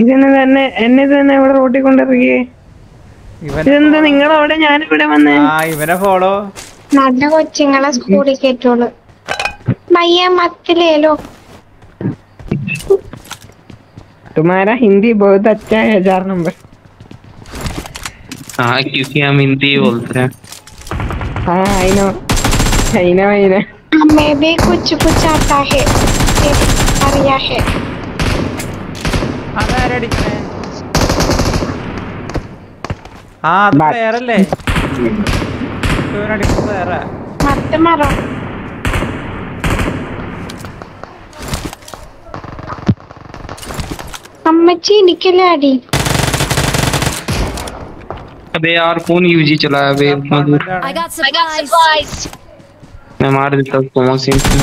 ഇതെന്നെ തന്നെ എന്നെ തന്നെ ഇവിടെ റോട്ടിൽ കൊണ്ടിറക്കിയേ ഇവൻ ഇതെന്താ നിങ്ങളവിടെ ഞാനിവിടെ വന്നേ ആ ഇവനെ ഫോളോ നല്ല കൊച്ചുങ്ങളെ സ്കൂളിൽ കയറ്റുള്ളൂ ഭയ്യ മത്തിലേലോ तुम्हारा हिंदी बहुत अच्छा है हजार नंबर हाँ क्योंकि हम हिंदी बोलते हैं हाँ I know I know I know हमें भी कुछ कुछ आता है ये അറിയാ है അതാരടിക്കണേ ആ അത് ബാ- പ്ലെയർ അല്ലേ ഇവനടിക്കുന്ന പ്ലെയറാ മത്ത് മരം അമ്മച്ചി എനിക്കല്ലേ അടി अबे यार कौन यूजी चलाया बे मधुर I got supplies. मैं मार देता हूँ कोमो सिंह से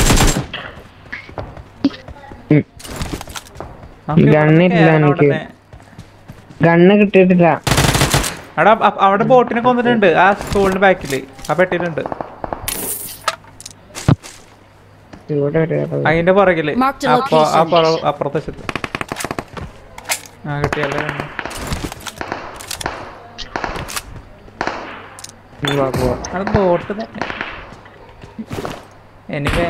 ഗണ്ണില്ല എനിക്ക്. ഗണ്ണ് കിട്ടിയിട്ടില്ല അവിടെ അ- അവിടെ ബോട്ടിനെ കൊന്നിട്ടുണ്ട് ആ സ്കൂളിന്റെ ബാക്കില് ആ പെട്ടിയിലുണ്ട് ഇവിടെ ഒരു ഇടം. അതിന്റെ പുറകില് Marked a അപ്പൊ ആ location. പുറ- അപ്പുറത്തെ വശത്ത് ആ കിട്ടിയല്ലേ വാ, പോവാ. അത് ബോട്ട് തന്നെ എനിവേ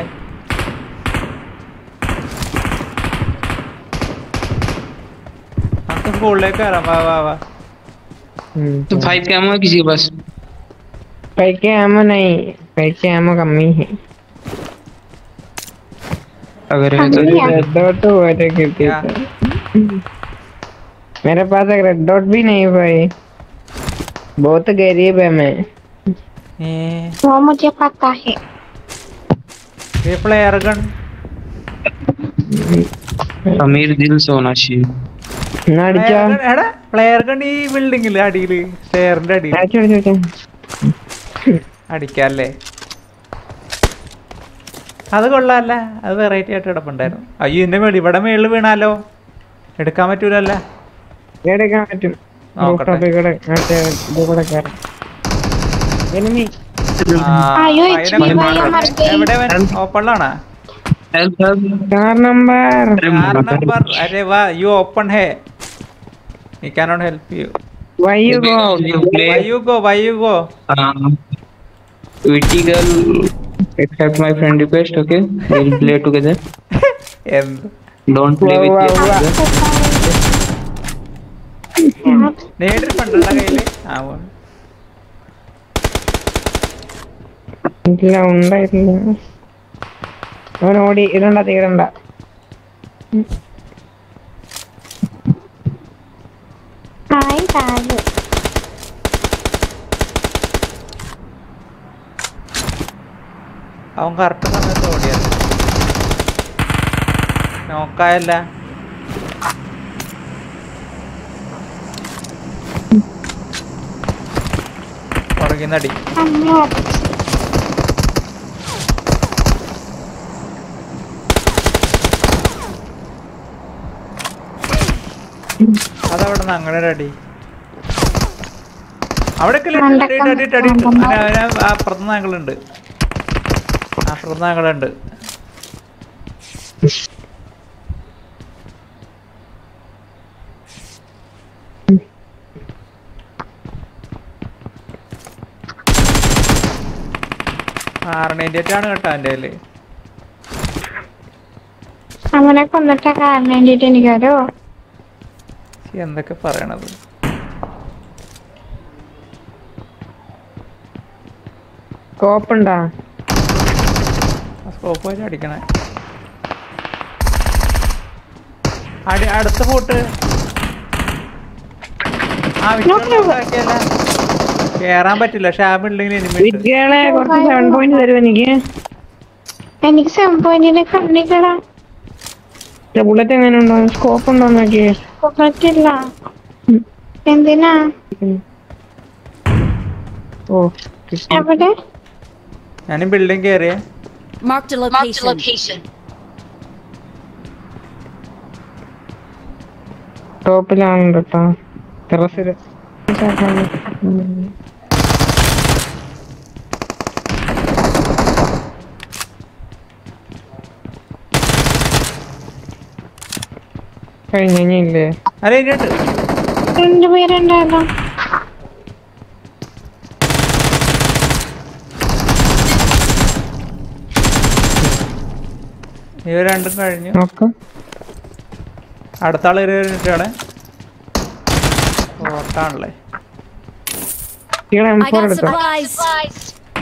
നമുക്ക് സ്കൂളിലേക്ക് കയറാം വാ വാ വാ हम्म, तो फाइव कैमो है किसी के पास पैक के एमो नहीं पैक के एमो कमी है अगर है तो क्या? रेड डॉट तो वो थे कितने क्या? मेरे पास एक रेड डॉट भी नहीं भाई बहुत गरीब है मैं ഏ वो मुझे पता है പ്ലെയർ ഗൺ अमीर दिल से होना चाहिए ना अടിച്ചോ എടാ പ്ലെയർ ഗൺ ഈ ബിൽഡിങ്ങില് അടിയില് സ്റ്റെയറിന്റെ അടിയിൽ അടിച്ചോ അടിച്ചോ അടിക്കാല്ലേ അത് കൊള്ളാല്ല അത് വെറൈറ്റി ആയിട്ട് കിടപ്പുണ്ടായിരുന്നു അയ്യോ ഇതിന്റെ മേളിൽ ഇവിടെ മേളിൽ വീണാലോ എടുക്കാൻ പറ്റൂലല്ല എടുക്കാൻ പറ്റും നോക്കട്ടെ. റൂഫ്ടോപ്പിൽ കൂടെ മറ്റേ ഇത് കൂടെ കയറാം എനിമി അയ്യോ, HP ഭയ മറന്നേ. എവിടെ ഓപ്പണിലാണാ हेल्प हेल्प चार नंबर अरे चार माता रे। नंबर अरे वाह यू ओपन है he cannot help you why you go You play why you go why you go um, Witty girl accept my friend request okay we'll play together എന്ത് don't play Wow, with wow, each wow. other നേടിട്ടുണ്ടോ കയ്യില് ആ പോണ്. ഇല്ല ഉണ്ടായിട്ടില്ല അവൻ ഓടി ഇടണ്ട തീരണ്ട hi താഴെ അവൻ കറക്റ്റ് സമയത്ത് ഓടിയത് നോക്കായല്ല പുറകിന്നടി അമ്മ അതവിടെ നിന്ന് അങ്ങനെ ഒരു അടി അവിടെയൊക്കെ മണ്ടക്കം മണ്ടമ്മ. അപ്പുറത്ത് ഞങ്ങളുണ്ട് അപ്പുറത്ത് ഞങ്ങളുണ്ട് ആറിനേറ്റാണ് കേട്ടോ എൻ്റെ കയ്യില് അവനെ കൊന്നിട്ട കാരണം വേണ്ടിട്ട് എനിക്കറിയോ ശ്ശി, എന്തൊക്കെ പറയണത് സ്കോപ്പ് ഉണ്ടാ സ്കോപ്പ് വെച്ച് അടിക്കണേ അടി അടുത്ത പോട്ട് ആ വിശ്വാക്കിയല്ല കേറാൻ പറ്റില്ല ഷാബ് ഉണ്ടെങ്കിൽ എനിമി വിദ്യകളെ കുറച്ച് സെവൻ പോയിന്റ് തരും എനിക്ക് എനിക്ക് സെവൻ പോയിന്റിനെ കണ്ണിക്കടാ ബുള്ളറ്റ് എങ്ങനെ ഉണ്ടോ സ്കോപ്പ് ഉണ്ടോ നോക്കിയേ പറ്റില്ല എന്തിനാ ഓ കിട്ടി. എവിടെ ഞാൻ ബിൽഡിംഗ് കയറിയേ Marked a location. ടോപ്പിലാണ് കേട്ടോ ടെറസില് കഴിഞ്ഞില്ലേ അല്ല ഇനിയുണ്ട് രണ്ടുപേരുണ്ടായിരുന്നു ഇവ രണ്ടും കഴിഞ്ഞു നോക്കാം അടുത്ത ആള് ഒരു മിനിറ്റാണ് ഓട്ടാണല്ലേ ഇവിടെ എം I ഫോർ got എടുത്തോ supplies.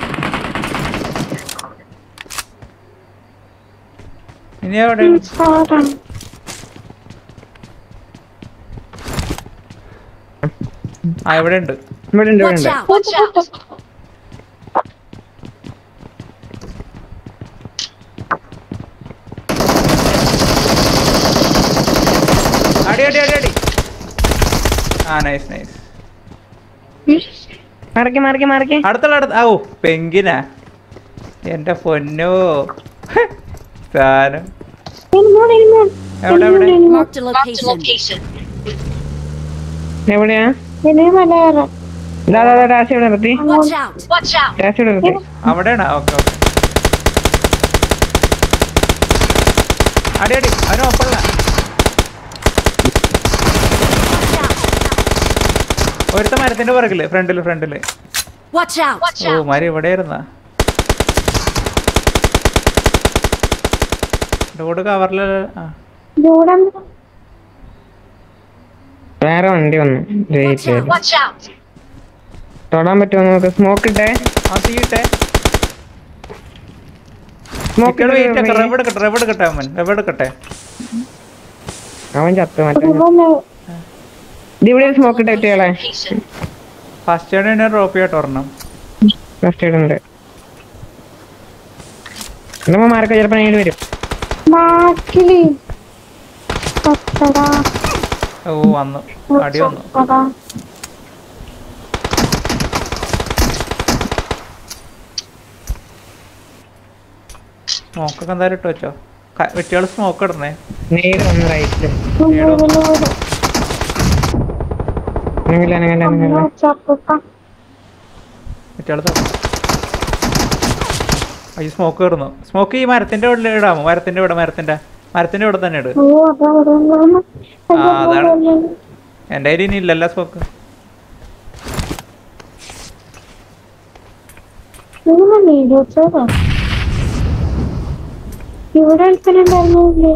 ഇനി എവിടെ സാറാണ് ആ ഇവിടെ ഉണ്ട് ഇവിടെ ഉണ്ട് ഇവിടെ Watch ഉണ്ട് out. Watch out. അടി അടി അടി അടി ആ നൈസ് നൈസ് മറക്കി മറക്കി മറക്കി അടുത്തുള്ള അടുത്ത് ഓ പെങ്കിനാ എന്റെ പൊന്നോ സാധനം എവിടെ എവിടെ Marked a location. എവിടെയാ ഇനി മലയാളം ഇതാ ഇതാ, ഇതാ ടാക്സി ഇവിടെ നിർത്തി Watch out. Watch out. Taxi ഇവിടെ നിർത്തി അവിടെയാണോ ഓക്കെ ഓക്കെ അടി അടി അവന് ഒപ്പമുള്ള ഒരുത്ത മരത്തിന്റെ പുറകില് ഫ്രണ്ടില് ഫ്രണ്ടില് Watch out. Watch ഓ മരം ഇവിടെ ഇരുന്ന റോഡ് കവറില് ആ ജൂഡൻ വേറെ വണ്ടി വന്നു Watch out. ജയിച്ചു Watch out. തൊടാൻ പറ്റുമോ നമുക്ക് സ്മോക്ക് ഇട്ടേ ആ തീയിട്ടെ സ്മോക്ക് വെയിറ്റ് ഒക്കെ റെവ് എടുക്കട്ടെ റെവ് എടുക്കട്ടെ അവൻ റെവ് എടുക്കട്ടെ അവൻ ചത്തു മറ്റേ ഇത് ഇവിടെ സ്മോക്ക് ഇട്ടേ കുട്ടികളെ ഫസ്റ്റ് ആണ് എന്നെ ഡ്രോപ്പ് ചെയ്യട്ടെ ഒരെണ്ണം ഫസ്റ്റ് എയ്ഡ് ഉണ്ട് നമ്മ മാർക്ക് ചിലപ്പോ നേടി വരും ബാക്കില് പത്തടാ ഓ വന്നു അടി വന്നു പത്തടാ സ്മോക്കൊക്കെ എന്തായാലും ഇട്ട് വെച്ചോ വെട്ടിയാൾ സ്മോക്ക് ഇടണേ നേട് വന്നു റൈറ്റില് നൂറ് അനങ്ങില്ല അനങ്ങില്ല അനങ്ങില്ല ചപ്പുക്ക വെട്ടിയാൾ അയ്യോ സ്മോക്ക് കയറുന്നു സ്മോക്ക് ഈ മരത്തിന്റെ ഉള്ളിൽ ഇടാമോ മരത്തിന്റെ ഇവിടെ മരത്തിന്റെ മരത്തിന്റെ ഇവിടെ തന്നെ ഇട് ഓ അതവിടെ ഉണ്ടാവുന്നു. ആ അതാണ് എൻ്റെ കയ്യിൽ ഇനി ഇല്ലല്ലോ സ്മോക്ക് മൂന്ന് വീഡിയോസോ ഇവിടെ എടുക്കലുണ്ടായിരുന്നില്ലേ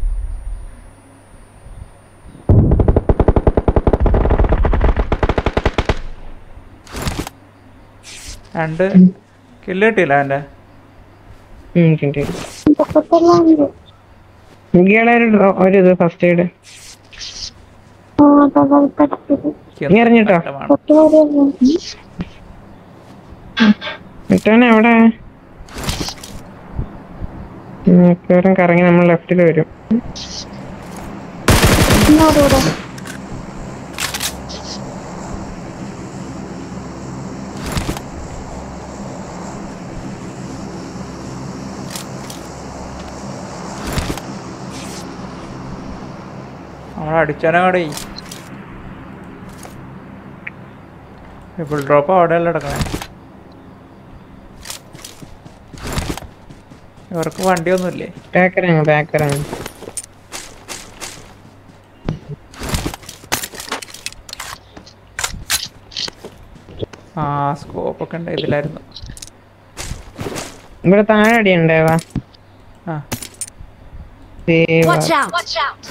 രണ്ട് കില്ല് കിട്ടിയില്ല എൻ്റെ ഉം, കിട്ടി. പൊക്കത്തെല്ലാം ഉണ്ട് ഇയാളെ ഒരു ഡ്രോ- ഒരു ഇത് ഫസ്റ്റ് എയ്ഡ് ഓ അതാ പഠിച്ചത് നീ എറിഞ്ഞിട്ടോ? പൊട്ടി വരെയല്ലേ മറ്റവൻ എവിടെ മിക്കവാറും കറങ്ങി നമ്മൾ ലെഫ്റ്റിൽ വരും ഇന്നോടൂടെ നമ്മൾ അടിച്ചാനവിടെ ഫുൾ ഡ്രോപ്പ് അവിടെയല്ല എടുക്കണേ ഇവർക്ക് വണ്ടിയൊന്നുമില്ലേ ബാക്കറാണ് ബാക്കറാണ് ആ സ്കോപ്പ് ഒക്കെ ഉണ്ട് ഇതിലായിരുന്നു ഇവിടെ താഴെ അടിയുണ്ടേവാ ആ Watch out. Watch out.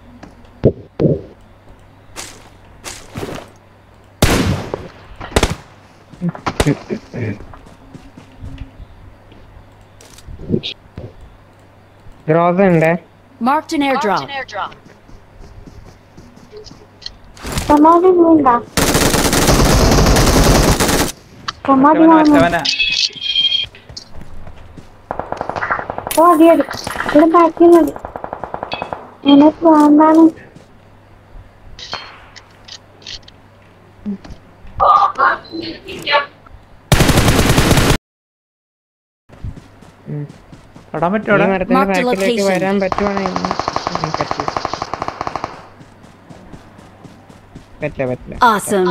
ഗ്രോസ ഉണ്ട് Marked an airdrop. സമാധി വേണ്ട സമാധി മറ്റവനാ വേണം മറ്റവനാ ഓ അടി അടി ഇവിടെ ബാക്കി മതി എനിക്ക് വേണ്ടാണ് തൊടാൻ ഈ പറ്റുമോ മരത്തിന്റെ Mark the ബാക്കിലേക്ക് location. വരാൻ പറ്റുവാണെങ്കിൽ ഉം, പറ്റില്ല പറ്റില്ല പറ്റില്ല Awesome.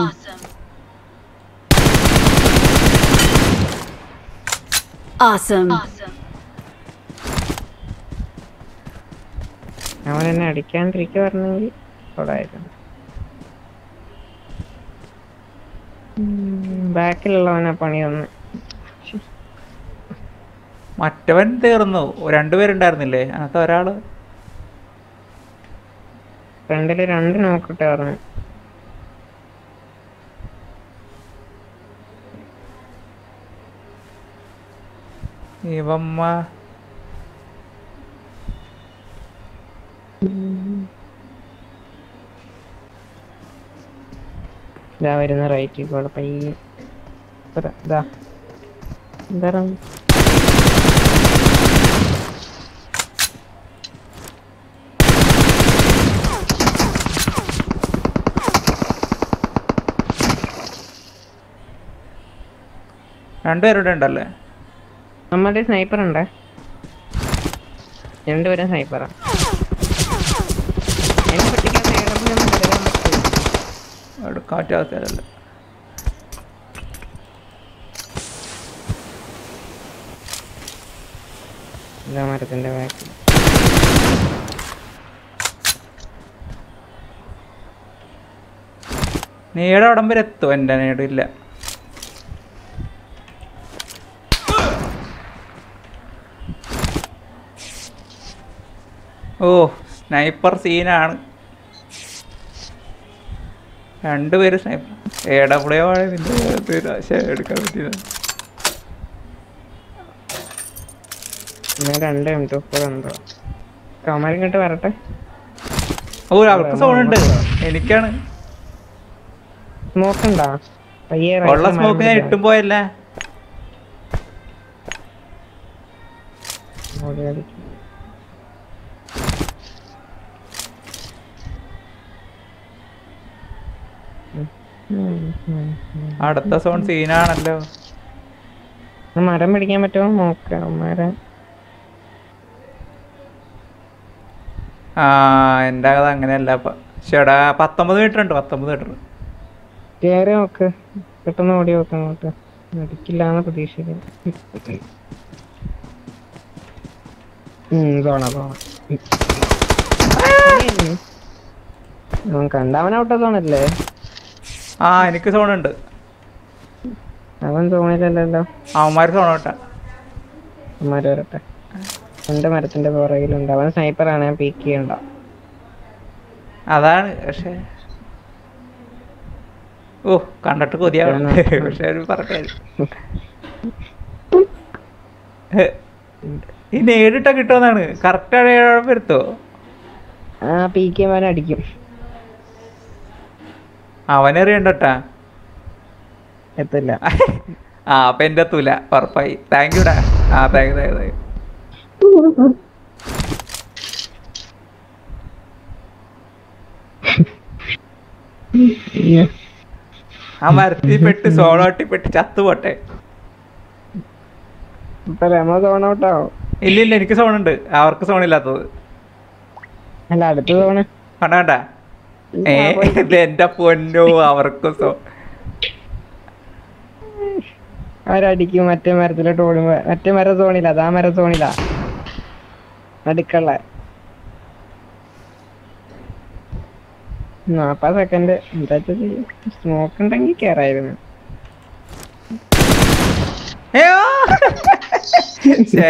Awesome. അവൻ എന്നെ അടിക്കാണ്ടിരിക്കുക പറഞ്ഞെങ്കിൽ കൊള്ളായിരുന്നു ബാക്കിലുള്ളവനാ പണി ഒന്ന് മറ്റവൻ തീർന്നു രണ്ടുപേരുണ്ടായിരുന്നില്ലേ അതിനകത്ത് ഒരാള് ഫ്രണ്ടില് രണ്ട് നോക്കിട്ട് പറഞ്ഞു ഇവമ്മ ഇതാ വരുന്ന റൈറ്റിൽ കൂടെ പയ്യെ ഒരു ഇതാ എന്താ രണ്ടുപേരുടെ ഉണ്ടല്ലേ നമ്മുടെ സ്നൈപ്പർ ഉണ്ടേ രണ്ടുപേരും സ്നൈപ്പറാ അതിനെ പൊട്ടിക്കാൻ നേടത്തിലൊന്നും കരുതാൻ പറ്റില്ല എടുക്കാൻ പറ്റിയ ആൾക്കാരല്ലേ ഇതാ മരത്തിന്റെ ബാക്കിൽ നീടെ അവിടം വരെ എത്തും എൻ്റെ നീടില്ല ഓ സ്നൈപ്പർ സീനാണ് രണ്ടുപേരും സ്നൈപ്പർ ഏടപുടയോ എടുക്കാൻ പറ്റിയത് ഞാൻ രണ്ട് എം ടു ഫോർ ഉണ്ടോ കമാരി ഇങ്ങോട്ട് വരട്ടെ ഓ അവർക്ക് സോണുണ്ട് എനിക്കാണ് സ്മോക്ക് ഉണ്ടാ പയ്യെ right ഉള്ള ല് സ്മോക്ക് ഞാൻ മരം ഇട്ടും പോയല്ലേ പിടിക്കാം. ഓടി കളിക്കും. ഉം. ഉം, ഉം, ഉം. അടുത്ത സോൺ സീനാണല്ലോ ആ മരം പിടിക്കാൻ പറ്റുമോ നോക്കാം മരം ആ എൻ്റെ കഥ അങ്ങനെയല്ല അപ്പൊ ചേടാ പത്തൊമ്പത് മീറ്റർ ഉണ്ട് പത്തൊമ്പത് മീറ്റർ കേറി നോക്ക് പെട്ടെന്ന് ഓടി നോക്ക് അങ്ങോട്ട് അടിക്കില്ലാന്ന് പ്രതീക്ഷിക്കുന്നു സോണ സോണ അവൻ കണ്ടവൻ ഔട്ട സോണല്ലേ ആ എനിക്ക് സോണുണ്ട് അവൻ സോണിലല്ലല്ലോ അവന്മാർ സോൺ കേട്ടാ അമ്മമാര് വരട്ടെ എന്റെ മരത്തിന്റെ പുറകിലുണ്ട് അവൻ സ്നൈപ്പറാണ് ഞാൻ പീക്ക് ചെയ്യണ്ട അതാണ് പക്ഷേ ഓ കണ്ടിട്ട് കൊതിയാവും പക്ഷെ ഒരു പറഞ്ഞ ഈ നേരിട്ട കിട്ടുമെന്നാണ് കറക്റ്റ് വരുത്തോ ആ പീക്ക് ചെയ്യുമ്പോൾ അടിക്കും അവനെറിയണ്ടട്ടാ എത്തില്ല ആ അപ്പൊ എന്റെ എത്തൂല ഉറപ്പായി താങ്ക് യുടാ ആ താങ്ക് യു താങ്ക് യു ആ മരത്തിൽ പെട്ട് സോളോട്ടി പെട്ട് ചത്തുപോട്ടെ ഇപ്പൊ രമ സോൺ ഔട്ടാവും ഇല്ല ഇല്ല എനിക്ക് സോണുണ്ട് അവർക്ക് സോണില്ലാത്തത് അല്ല അടുത്ത സോണ് കണ്ട കണ്ട ഏ ഇത് എന്റെ പൊന്നോ അവർക്ക് സോ അവരടിക്കും മറ്റേ മരത്തിലോട്ട് ഓടുമ്പോ മറ്റേ മര സോണില്ല അതാ മര സോണില്ല അടുക്കള നാപ്പത് സെക്കൻഡ് എന്താ ചെയ്യും സ്മോക്ക് ഉണ്ടെങ്കിൽ കേറായിരുന്നു ഏയോ ഛേ